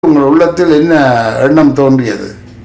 உங்கள் உள்ளத்தில் என்ன எண்ணம் தோன்றியது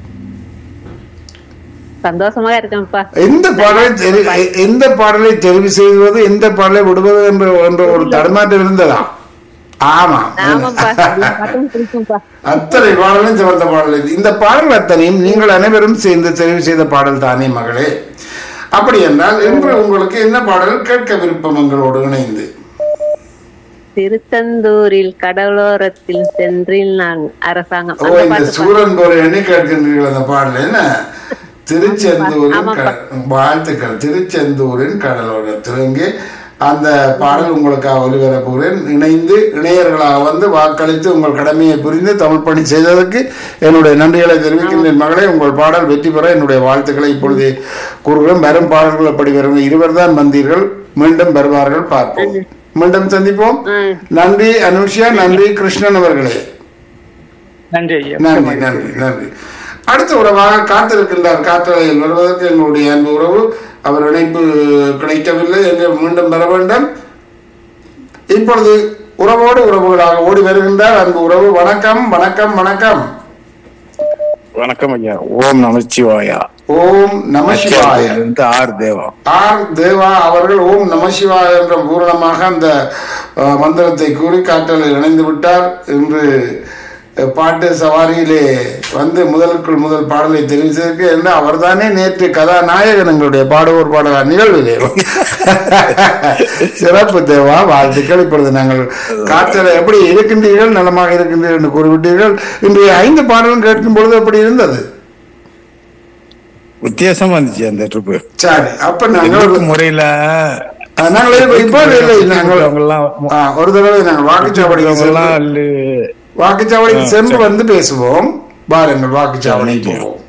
சந்தோஷமா இருக்கேன்ப்பா எந்த பாடலை தெரி- எ- எந்த பாடலை தெரிவு செய்வது எந்த பாடலை விடுவது என்ற என்ற ஒரு தடுமாற்றம் இருந்ததா ஆமா ஆமாப்பா எல்லா பாட்டும் பிடிக்கும்ப்பா அத்தனை பாடலும் சிவந்த பாடல் இது. இந்த பாடல் அத்தனையும் நீங்கள் அனைவரும் சேர்ந்து தெரிவு செய்த பாடல் தானே மகளே அப்படி என்றால் இன்று உங்களுக்கு என்ன பாடல் கேட்க விருப்பம் எங்களோடு இணைந்து திருச்செந்தூரில் கடலோரத்தில் சென்றில் நான் அரசாங்கம் ஓ அந்த இந்த பாட்டு சூரன் போற எண்ணி கேட்கின்றீர்கள் அந்த பாடல் என்ன திருச்செந்தூரின் ஆமாப்பா. க- வாழ்த்துக்கள் திருச்செந்தூரின் கடலோரத்தில் இங்கே அந்த பாடல் உங்களுக்காக ஒளிபரப்புகிறேன் இணைந்து இணையர்களாக வந்து வாக்களித்து உங்கள் கடமையை புரிந்து தமிழ் பணி செய்ததற்கு என்னுடைய நன்றிகளை தெரிவிக்கின்றேன் மகளே உங்கள் பாடல் வெற்றி பெற என்னுடைய வாழ்த்துக்களை இப்பொழுது கூறுகிறோம் வரும் பாடல்கள் அப்படி வரும் இருவர் தான் வந்தீர்கள் மீண்டும் வருவார்கள் பார்ப்போம் மீண்டும் சந்திப்போம் ம். நன்றி அனுஷியா நன்றி கிருஷ்ணன் அவர்களே நன்றி ஐயா நன்றி நன்றி நன்றி அடுத்த உறவாக காத்திருக்கின்றார் காற்றலையில் வருவதற்கு எங்களுடைய அன்பு உறவு அவர் இணைப்பு கிடைக்கவில்லை எங்கே மீண்டும் வர வேண்டும் இப்பொழுது உறவோடு உறவுகளாக ஓடி வருகின்றார் அன்பு உறவு வணக்கம் வணக்கம் வணக்கம் வணக்கம் ஐயா ஓம் நமச்சிவாயா ஓம் நமசிவாய இருந்து ஆர் தேவா ஆர் தேவா அவர்கள் ஓம் நமசிவாய என்ற பூரணமாக அந்த அஹ், மந்திரத்தை கூறி காற்றலில் இணைந்து விட்டார் இன்று அஹ், பாட்டு சவாரியிலே வந்து முதலுக்குள் முதல் பாடலை தெரிவித்ததற்கு என்று அவர்தானே நேற்று கதாநாயகன் எங்களுடைய பாடுவோர் பாடலார் நிகழ்விலே சிறப்பு தேவா வாழ்த்துக்கள் இப்பொழுது நாங்கள் காற்றலை எப்படி இருக்கின்றீர்கள் நலமாக இருக்கின்றீர்கள் என்று கூறிவிட்டீர்கள் இன்றைய ஐந்து பாடலும் கேட்கும் பொழுது எப்படி இருந்தது வித்தியாசமா இருந்துச்சு அந்த ட்ரிப்பு சரி அப்ப நாங்கள் முறையில ஆ, நாங்கள் இப்ப- இப்போ இல்லை நாங்கள் அவங்கெல்லாம் ஆ, ஒரு தடவை நாங்கள் வாக்குச்சாவடிக்கு அவங்கெல்லாம் சென்று- அல்லு வாக்குச்சாவடிக்கு சென்று வந்து பேசுவோம் வாருங்கள் வாக்குச்சாவடிக்கு போவோம்